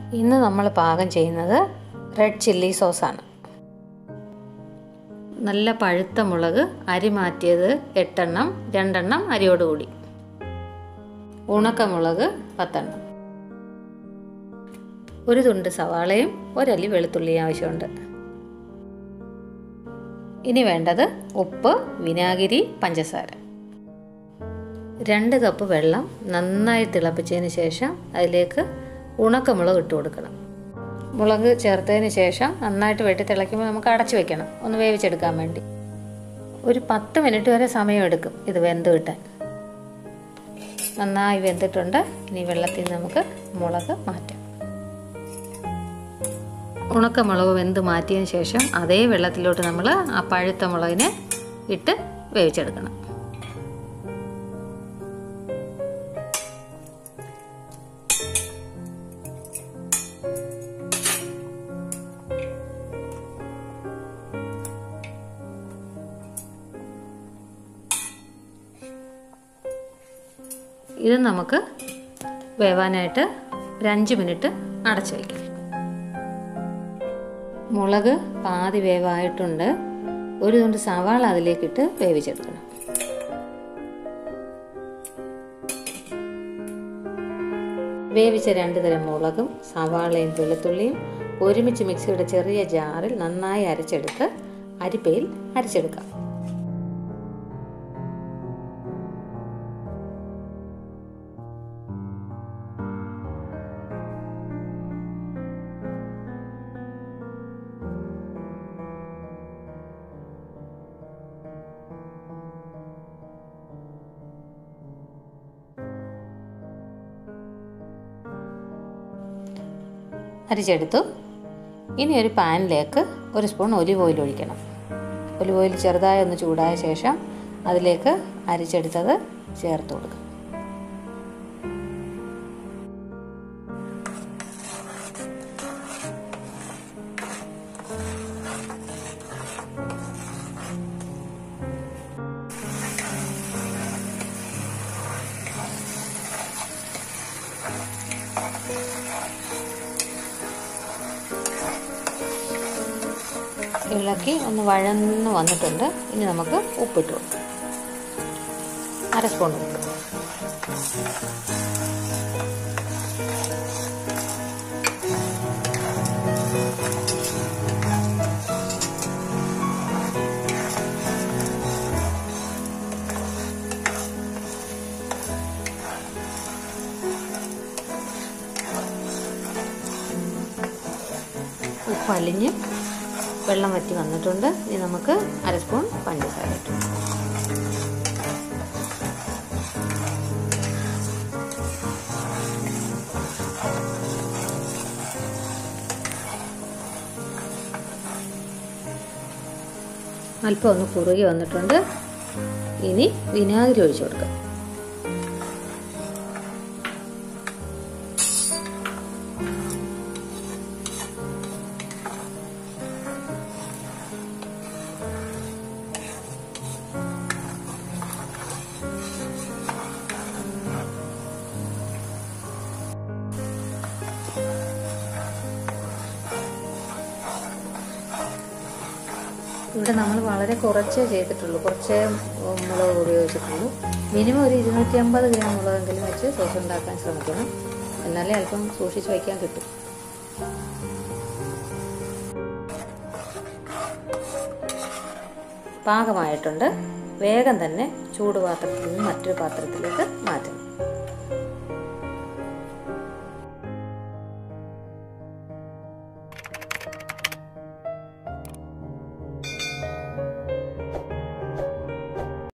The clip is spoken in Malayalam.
ഇന്ന് നമ്മൾ പാകം ചെയ്യുന്നത് റെഡ് ചില്ലി സോസാണ് നല്ല പഴുത്ത മുളക് അരി മാറ്റിയത് എട്ടെണ്ണം രണ്ടെണ്ണം അരിയോടുകൂടി ഉണക്കമുളക് പത്തെണ്ണം ഒരു തുണ്ട് സവാളയും ഒരല്ലി വെളുത്തുള്ളിയും ആവശ്യമുണ്ട് ഇനി വേണ്ടത് ഉപ്പ് വിനാഗിരി പഞ്ചസാര രണ്ട് കപ്പ് വെള്ളം നന്നായി തിളപ്പിച്ചതിന് ശേഷം അതിലേക്ക് ഉണക്കമുളക് ഇട്ട് കൊടുക്കണം മുളക് ചേർത്തതിന് ശേഷം നന്നായിട്ട് വെട്ടി തിളയ്ക്കുമ്പോൾ നമുക്ക് അടച്ചു വെക്കണം ഒന്ന് വേവിച്ചെടുക്കാൻ വേണ്ടി ഒരു പത്ത് മിനിറ്റ് വരെ സമയമെടുക്കും ഇത് വെന്ത് കിട്ടാൻ നന്നായി വെന്തിട്ടുണ്ട് ഇനി വെള്ളത്തിൽ നിന്ന് നമുക്ക് മുളക് മാറ്റാം ഉണക്കമുളക് വെന്ത് മാറ്റിയതിന് ശേഷം അതേ വെള്ളത്തിലോട്ട് നമ്മൾ ആ പഴുത്ത മുളകിനെ ഇട്ട് വേവിച്ചെടുക്കണം ഇത് നമുക്ക് വേവാനായിട്ട് ഒരു അഞ്ച് മിനിറ്റ് അടച്ചു വയ്ക്കാം മുളക് പാതി വേവായിട്ടുണ്ട് ഒരു തുണ്ട് സവാള അതിലേക്കിട്ട് വേവിച്ചെടുക്കണം വേവിച്ച രണ്ട് തരം മുളകും സവാളയും വെളുത്തുള്ളിയും ഒരുമിച്ച് മിക്സിയുടെ ചെറിയ ജാറിൽ നന്നായി അരച്ചെടുത്ത് അരിപ്പയിൽ അരച്ചെടുക്കാം അരിച്ചെടുത്തു ഇനി ഒരു പാനിലേക്ക് ഒരു സ്പൂൺ ഒലിവ് ഓയിൽ ഒഴിക്കണം ഒലിവ് ഓയിൽ ചെറുതായി ഒന്ന് ചൂടായ ശേഷം അതിലേക്ക് അരിച്ചെടുത്തത് ചേർത്ത് കൊടുക്കും ഇളക്കി ഒന്ന് വഴന്ന് വന്നിട്ടുണ്ട് ഇനി നമുക്ക് ഉപ്പിട്ട് കൊടുക്കാം അര സ്പൂൺ ഉപ്പ് ഉപ്പ് അലിഞ്ഞ് വെള്ളം വറ്റി വന്നിട്ടുണ്ട് ഇനി നമുക്ക് അര സ്പൂൺ പഞ്ചസാര ഇട്ടു അല്പം ഒന്ന് കുറുകി വന്നിട്ടുണ്ട് ഇനി വിനാഗിരി ഒഴിച്ചു കൊടുക്കാം ഇവിടെ നമ്മൾ വളരെ കുറച്ചേ ചെയ്തിട്ടുള്ളൂ കുറച്ചേ മുളക് ഉപയോഗിച്ചിട്ടുള്ളൂ മിനിമം ഒരു ഇരുന്നൂറ്റി അമ്പത് ഗ്രാം മുളകെങ്കിലും വെച്ച് സോസ് ഉണ്ടാക്കാൻ ശ്രമിക്കണം എന്നാലേ അല്പം സൂക്ഷിച്ച് വയ്ക്കാൻ കിട്ടും പാകമായിട്ടുണ്ട് വേഗം തന്നെ ചൂട് പാത്രത്തിൽ നിന്ന് മറ്റൊരു പാത്രത്തിലേക്ക് മാറ്റാം